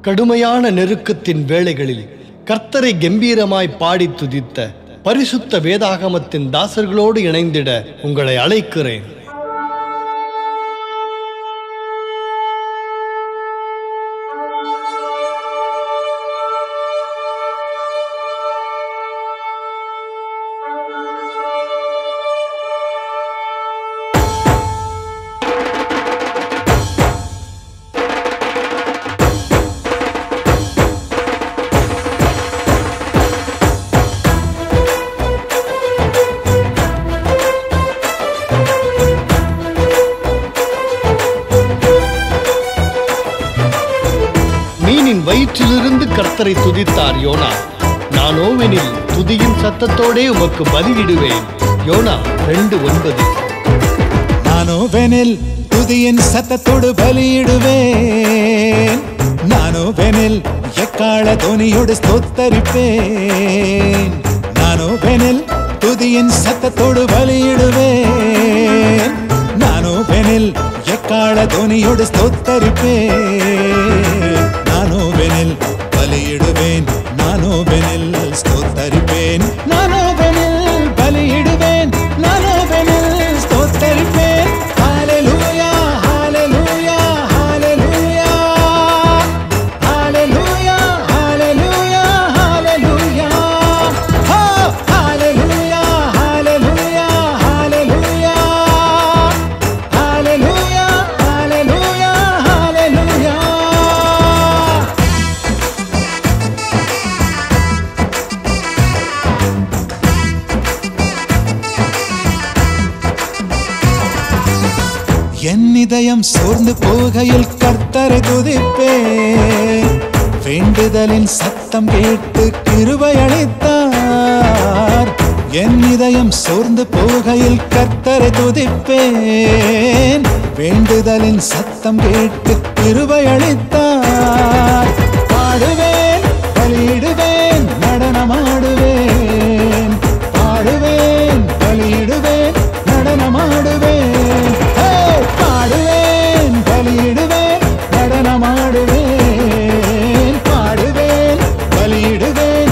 கடுமையான நெருக்கத்தின் வேளைகளில் கர்த்தரை கம்பீரமாய் பாடித் துதித்த பரிசுத்த வேதாகமத்தின் தாசர்களோடு இணைந்திட உங்களை அழைக்கிறேன் மீனின் வயிற்றிலிருந்து கர்த்தரை துதித்தார் யோனா நானோவெனில் துதியின் சத்தத்தோடே உமக்கு பலியிடுவேன் யோனா ரெண்டு ஒன்பது நானோவெனில் துதியின் சத்தத்தோடு பலியிடுவேன் நானோவெனில் எக்கால துணியோடு ஸ்தோத்தரிப்பேன் நானோவெனில் துதியின் சத்தத்தோடு பலியிடுவேன் நானோவெனில் எக்கால துணியோடு ஸ்தோத்தரிப்பேன் நானோவெனில் பலியிடுவேன் நானோவெனில் ஸ்தோத்தரிப்பேன் நானோவெனில் பலியிடுவேன் நானோவெனில் ஸ்தோத்தரிப்பேன் ஹalleluya ஹalleluya ஹalleluya ஹalleluya ஹalleluya ஹalleluya ஹோ ஹalleluya ஹalleluya ஹalleluya ஹalleluya ஹalleluya ஹalleluya என் இதயம் சோர்ந்து போகையில் கர்த்தரை துதிப்பேன் வேண்டுதலின் சத்தம் கேட்டு கிருபை அளித்தார் என் இதயம் சோர்ந்து போகையில் கர்த்தரை துதிப்பேன் வேண்டுதலின் சத்தம் கேட்டு கிருபை அளித்தார் பாடுவேன் பலியிடுவேன் நடனமாடுவேன் பாடுவேன் பலியிடுவேன் நடனமாடுவேன் ஹே! பாடுவேன் பலியிடுவேன் நடனமாடுவேன் பாடுவேன் பலியிடுவேன்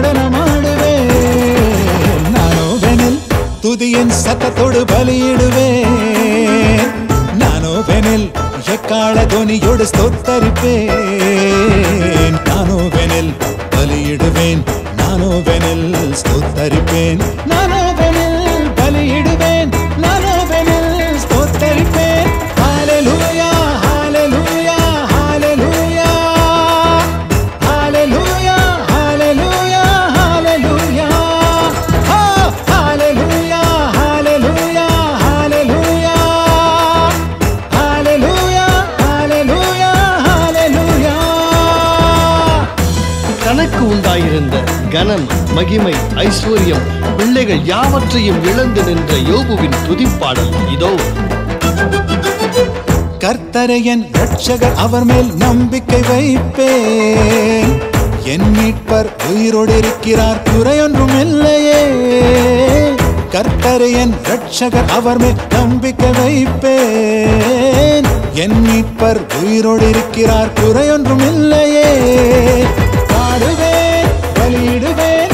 நடனமாடுவேன் நானோவெனில் துதியின் சத்தத்தோடு பலியிடுவேன் நானோவெனில் எக்கால துணியோடு ஸ்தோத்தரிப்பேன் நானோவெனில் பலியிடுவேன் நானோவெனில் ஸ்தோத்தரிப்பேன் நானோவெனில் பலியிடுவேன் நானோவெனில் ஸ்தோத்தரிப்பேன் ஹalleluya ஹalleluya ஹalleluya ஹalleluya ஹalleluya ஹalleluya ஹோ ஹalleluya ஹalleluya ஹalleluya ஹalleluya ஹalleluya ஹalleluya தனக்கு உண்டாயிருந்த கனம் மகிமை ஐஸ்வர்யம் பிள்ளைகள் யாவற்றையும் இழந்து நின்ற யோபுவின் துதிப்பாடல் இதோ கர்த்தரை என் ரட்சகர் அவர் மேல் நம்பிக்கை வைப்பேன் என் மீட்பர் உயிரோடு இருக்கிறார் குறையொன்றும் இல்லையே கர்த்தரை என் ரட்சகர் அவர் மேல் நம்பிக்கை வைப்பேன் என் மீட்பர் உயிரோடு இருக்கிறார் குறையொன்றும் இல்லையே பாடுவேன் பலியிடுவேன்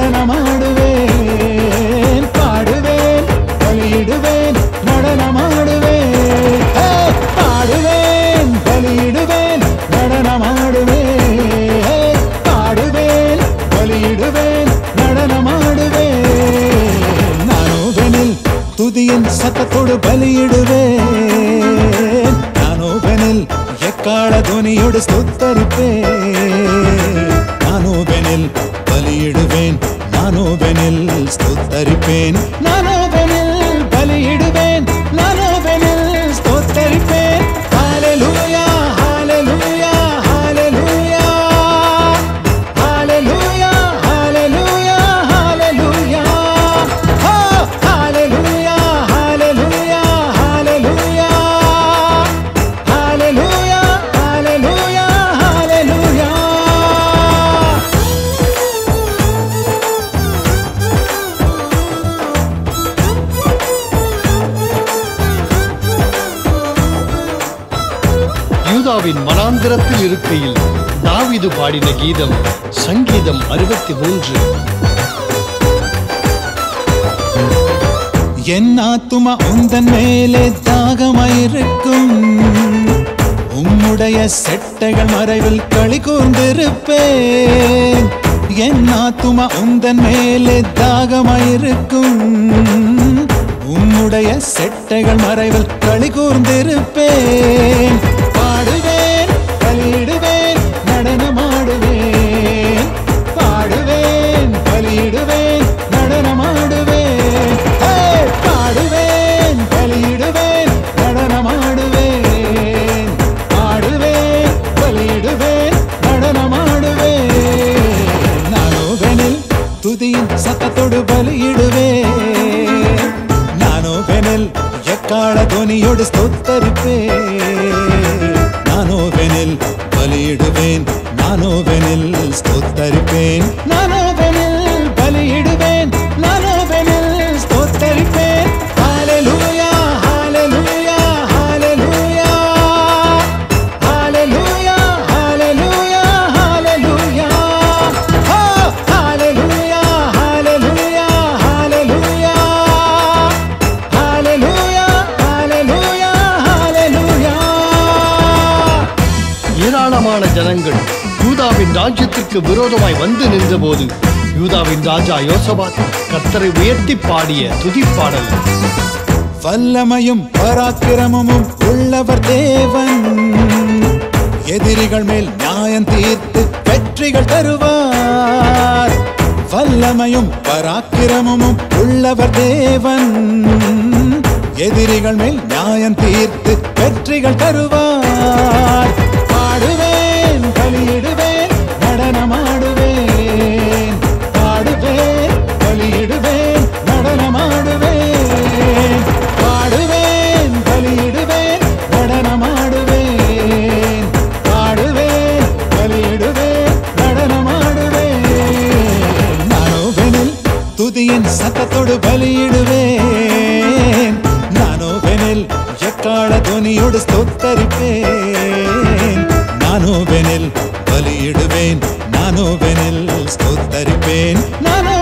நடனமாடுவேன் பாடுவேன் பலியிடுவேன் நடனமாடுவேன் ஹே! பாடுவேன் பலியிடுவேன் நடனமாடுவேன் ஹே! பாடுவேன் பலியிடுவேன் நடனமாடுவேன் நானோவெனில் துதியின் சத்தத்தோடு பலியிடுவேன் நானோவெனில் எக்கால துணியோடு ஸ்தோத்தரிப்பேன் நானோவெனில் பலியிடுவேன் நானோவெனில் ஸ்தோத்தரிப்பேன் நானோவெனில் பலியிடுவேன் நானோவெனில் ஸ்தோத்தரிப்பேன் ஹalleluya ஹalleluya ஹalleluya ஹalleluya ஹalleluya ஹalleluya ஹோ ஹalleluya ஹalleluya ஹalleluya ஹalleluya ஹalleluya ஹalleluya யூதாவின் வனாந்திரத்தில் இருக்கையில் தாவீது பாடின கீதம் சங்கீதம் அறுபத்தி மூன்று என் ஆத்துமா உந்தன் மேலே தாகமாயிருக்கும் உம்முடைய செட்டைகள் மறைவில் களி கூர்ந்திருப்பேன் என் ஆத்துமா உந்தன் மேலே தாகமாயிருக்கும் உம்முடைய செட்டைகள் மறைவில் களி கூர்ந்திருப்பேன் பாடுவேன் பலியிடுவேன் நடனமாடுவேன் பாடுவேன் பலியிடுவேன் நடனமாடுவேன் ஹே! பாடுவேன் பலியிடுவேன் நடனமாடுவேன் பாடுவேன் பலியிடுவேன் நடனமாடுவேன் நானோவெனில் துதியின் சத்தத்தோடு பலியிடுவேன் நானோவெனில் எக்கால துணியோடு ஸ்தோத்தரிப்பேன் நானோவெனில் பலியிடுவேன் நானோவெனில் ஸ்தோத்தரிப்பேன் நானோவெனில் பலியிடுவேன் நானோவெனில் ஸ்தோத்தரிப்பேன் ஹalleluya ஹalleluya ஹalleluya ஹalleluya ஹalleluya ஹalleluya ஹோ ஹalleluya ஹalleluya ஹalleluya ஹalleluya ஹalleluya ஹalleluya ஏராளமான ஜனங்கள் யூதாவின் ராஜ்யத்திற்கு விரோதமாய் வந்து நின்றபோது யூதாவின் ராஜா யோசபாத் கர்த்தரை உயர்த்தி பாடிய துதிப்பாடல் வல்லமையும் பராக்கிரமமும் உள்ளவர் தேவன் எதிரிகள் மேல் நியாயம் தீர்த்து வெற்றிகள் தருவார் வல்லமையும் பராக்கிரமமும் உள்ளவர் தேவன் எதிரிகள் மேல் நியாயம் தீர்த்து வெற்றிகள் தருவார் பாடுவேன் பலியிடுவேன் நடனமாடுவேன் பாடுவேன் பலியிடுவேன் நடனமாடுவேன் பாடுவேன் பலியிடுவேன் நடனமாடுவேன் பாடுவேன் பலியிடுவேன் நடனமாடுவேன் நானோவெனில் துதியின் சத்தத்தோடு பலியிடுவேன் நானோவெனில் எக்கால துணியோடு ஸ்தோத்தரிப்பேன் நானோவெனில் பலியிடுவேன் நானோவெனில் ஸ்தோத்தரிப்பேன் நானோ